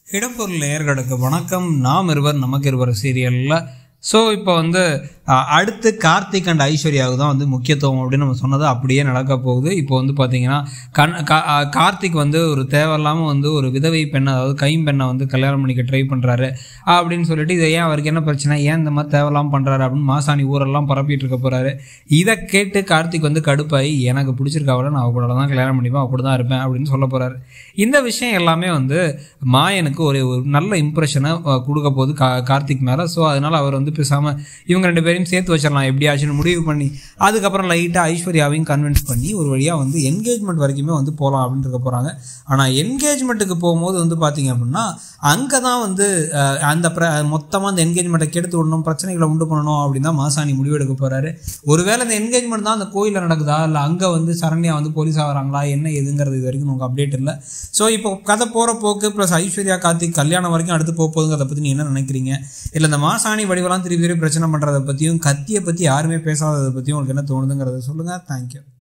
இடம்பொருள் நேயர்களுக்கு வணக்கம் நாம் இருவர் நமக்கு இருவர் சீரியலில் ஸோ இப்போ வந்து அஹ், அடுத்து கார்த்திக் அண்ட் ஐஸ்வர்யாவுக்கு தான் வந்து முக்கியத்துவம் அப்படின்னு நம்ம சொன்னது அப்படியே நடக்க போகுது இப்போ வந்து பார்த்தீங்கன்னா கண் கா- அஹ், கார்த்திக் வந்து ஒரு தேவையில்லாமல் வந்து ஒரு விதவை பெண்ணை அதாவது கைம்பெண்ணை வந்து கல்யாணம் பண்ணிக்க ட்ரை பண்ணுறாரு அப்படின்னு சொல்லிட்டு இதை ஏன் அவருக்கு என்ன பிரச்சனை ஏன் இந்த மாதிரி தேவையில்லாமல் பண்ணுறாரு அப்படின்னு மாசாணி ஊரெல்லாம் பரப்பிட்டு இருக்க போகிறாரு இதை கேட்டு கார்த்திக் வந்து கடுப்பாகி எனக்கு பிடிச்சிருக்காவிட நான் அவ கூட தான் கல்யாணம் பண்ணிப்பேன் அவ கூட தான் இருப்பேன் அப்படின்னு சொல்ல போகிறாரு இந்த விஷயம் எல்லாமே வந்து மாயனுக்கு ஒரு ஒரு நல்ல இம்ப்ரெஷனை கொடுக்க போகுது கா கார்த்திக் மேலே ஸோ அதனால் அவர் வந்து பேசாமல் இவங்க ரெண்டு பேரையும் சேர்த்து வச்சிடலாம் எப்படியாச்சுன்னு முடிவு பண்ணி அதுக்கப்புறம் லைட்டாக ஐஸ்வர்யாவையும் கன்வின்ஸ் பண்ணி ஒரு வழியாக வந்து என்கேஜ்மெண்ட் வரைக்குமே வந்து போகலாம் அப்படின்னு இருக்க போகிறாங்க ஆனால் என்கேஜ்மெண்ட்டுக்கு போகும்போது வந்து பார்த்தீங்க அப்படின்னா அங்கே தான் வந்து அஹ், அந்த ப்ர மொத்தமாக அந்த என்கேஜ்மெண்ட்டை கெடுத்து விடணும் பிரச்சனைகளை உண்டு பண்ணணும் அப்படின்னு தான் மாசாணி முடிவெடுக்க போகிறாரு ஒருவேளை இந்த என்கேஜ்மெண்ட் தான் அந்த கோயிலில் நடக்குதா இல்லை அங்கே வந்து சரண்யா வந்து போலீஸ் ஆகிறாங்களா என்ன எதுங்கிறது இது வரைக்கும் நமக்கு அப்டேட் இல்லை ஸோ இப்போ கதை போகிற போக்கு ப்ளஸ் ஐஸ்வர்யா கார்த்திக் கல்யாணம் வரைக்கும் அடுத்து போக போகுதுங்கிறத பற்றி நீ என்ன நினைக்கிறீங்க இல்லை இந்த மாசாணி வடிவெல்லாம் திருப்பி திருப்பி பிரச்சனை பண்ணுறதை பற்றியும் கத்தியை பற்றி யாருமே பேசாததை பற்றியும் உங்களுக்கு என்ன தோணுதுங்கிறத சொல்லுங்கள் தேங்க்யூ